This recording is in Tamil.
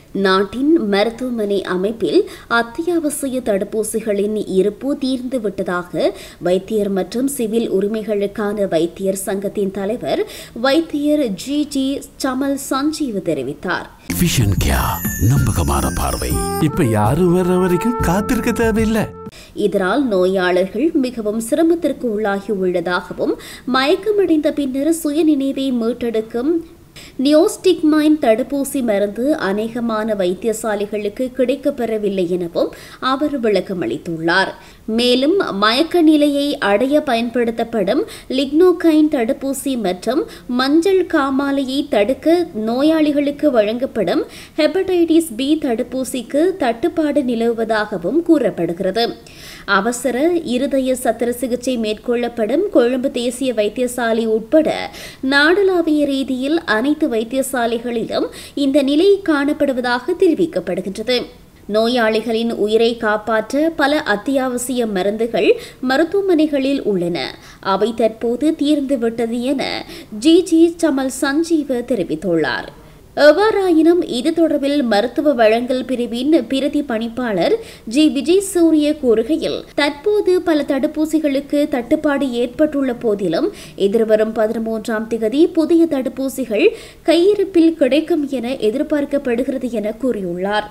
நாட்டின் மருத்துவமனை அமைப்பில் அத்தியாவசிய தடுப்பூசிகளின் இருப்பு தீர்ந்து விட்டதாக வைத்தியர் மற்றும் சிவில் உரிமைகளுக்கான வைத்தியர் சங்கத்தின் தலைவர் வைத்தியர் ஜி ஜி சமல் சஞ்சீவ் தெரிவித்தார் விஷன் கியா நம்பகமான பார்வை இப்ப யாரும் வர்ற வரைக்கும் காத்திருக்க தேவையில்லை இதனால் நோயாளர்கள் மிகவும் சிரமத்திற்கு உள்ளாகி உள்ளதாகவும் மயக்கமடைந்த பின்னர் சுயநினைவை மீட்டெடுக்கும் நியோஸ்டிக்மைன் தடுப்பூசி மருந்து அநேகமான வைத்தியசாலைகளுக்கு கிடைக்கப்பெறவில்லை எனவும் அவர் விளக்கமளித்துள்ளார் மேலும் மயக்க நிலையை அடைய பயன்படுத்தப்படும் லிக்னோகைன் தடுப்பூசி மற்றும் மஞ்சள் காமாலையை தடுக்க நோயாளிகளுக்கு வழங்கப்படும் ஹெப்படைட்டிஸ் பி தடுப்பூசிக்கு தட்டுப்பாடு நிலவுவதாகவும் கூறப்படுகிறது அவசர இருதய சத்திர சிகிச்சை மேற்கொள்ளப்படும் கொழும்பு தேசிய வைத்தியசாலை உட்பட நாடளாவிய ரீதியில் அனைத்து வைத்தியசாலைகளிலும் இந்த நிலை காணப்படுவதாக தெரிவிக்கப்படுகின்றது நோயாளிகளின் உயிரை காப்பாற்ற பல அத்தியாவசிய மருந்துகள் மருத்துவமனைகளில் உள்ளன அவை தற்போது தீர்ந்துவிட்டது என ஜி ஜி சமல் சஞ்சீவ தெரிவித்துள்ளார் எவ்வாறாயினும் இது தொடர்பில் மருத்துவ வழங்கல் பிரிவின் பிரதி பணிப்பாளர் ஜி விஜய் சூரிய கூறுகையில் தற்போது பல தடுப்பூசிகளுக்கு தட்டுப்பாடு ஏற்பட்டுள்ள போதிலும் எதிர்வரும் பதிமூன்றாம் திகதி புதிய தடுப்பூசிகள் கையிருப்பில் கிடைக்கும் என எதிர்பார்க்கப்படுகிறது என கூறியுள்ளார்